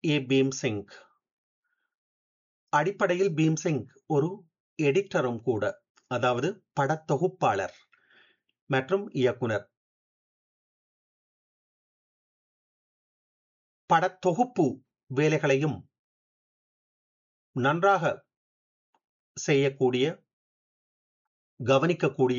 ஏ பீம்சிங் அடிப்படையில் பீம்சிங் ஒரு எடிட்டரும் கூட அதாவது படத்தொகுப்பாளர் மற்றும் இயக்குனர் படத்தொகுப்பு வேலைகளையும் நன்றாக செய்யக்கூடிய கவனிக்கக்கூடிய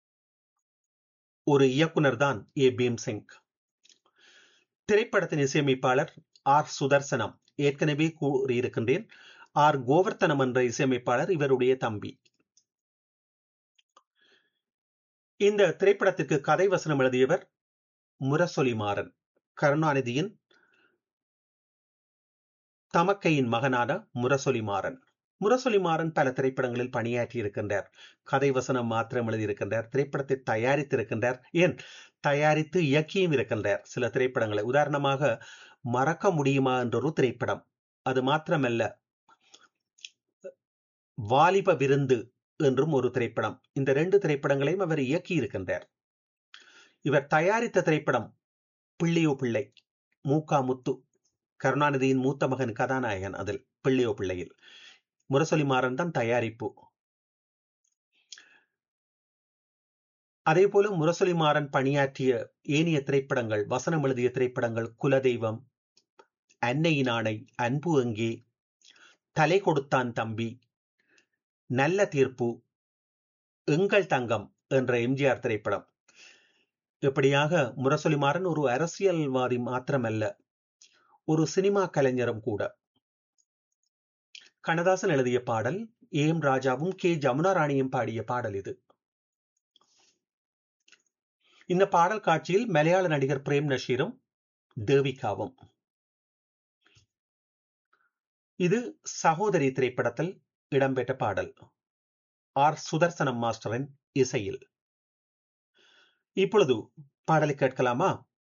ஒரு இயக்குனர் தான் ஏ பீம்சிங் திரைப்படத்தின் இசையமைப்பாளர் ஆர் சுதர்சனம் ஏற்கனவே கூறியிருக்கின்றேன் ஆர் கோவர்த்தனம் என்ற இசையமைப்பாளர் இவருடைய தம்பி இந்த திரைப்படத்திற்கு கதை வசனம் எழுதியவர் முரசொலி மாறன் கருணாநிதியின் தமக்கையின் மகனான முரசொலி மாறன் முரசொலி மாறன் பல திரைப்படங்களில் பணியாற்றி இருக்கின்றார் கதை வசனம் மாத்திரம் எழுதியிருக்கின்றார் திரைப்படத்தை தயாரித்திருக்கின்றார் ஏன் தயாரித்து இயக்கியும் இருக்கின்றார் சில திரைப்படங்களை உதாரணமாக மறக்க முடியுமா என்றொரு திரைப்படம் அது மாத்திரமல்ல வாலிப விருந்து என்றும் ஒரு திரைப்படம் இந்த ரெண்டு திரைப்படங்களையும் அவர் இயக்கி இருக்கின்றார் இவர் தயாரித்த திரைப்படம் பிள்ளையோ பிள்ளை மூக்கா முத்து கருணாநிதியின் மூத்த மகன் கதாநாயகன் அதில் பிள்ளையோ பிள்ளையில் முரசொலி மாறன் தான் தயாரிப்பு அதே போல முரசொலி மாறன் பணியாற்றிய ஏனைய திரைப்படங்கள் வசனம் எழுதிய திரைப்படங்கள் குலதெய்வம் அன்னையின் ஆணை அன்பு எங்கே தலை கொடுத்தான் தம்பி நல்ல தீர்ப்பு எங்கள் தங்கம் என்ற எம்ஜிஆர் திரைப்படம் இப்படியாக முரசொலி மாறன் ஒரு அரசியல்வாதி மாத்திரமல்ல ஒரு சினிமா கலைஞரும் கூட கண்ணதாசன் எழுதிய பாடல் ஏம் ராஜாவும் கே ஜமுனா ராணியும் பாடிய பாடல் இது இந்த பாடல் காட்சியில் மலையாள நடிகர் பிரேம் நஷீரும் தேவிகாவும் இது சகோதரி திரைப்படத்தில் இடம்பெற்ற பாடல் ஆர் சுதர்சனம் மாஸ்டரின் இசையில் இப்பொழுது பாடலை கேட்கலாமா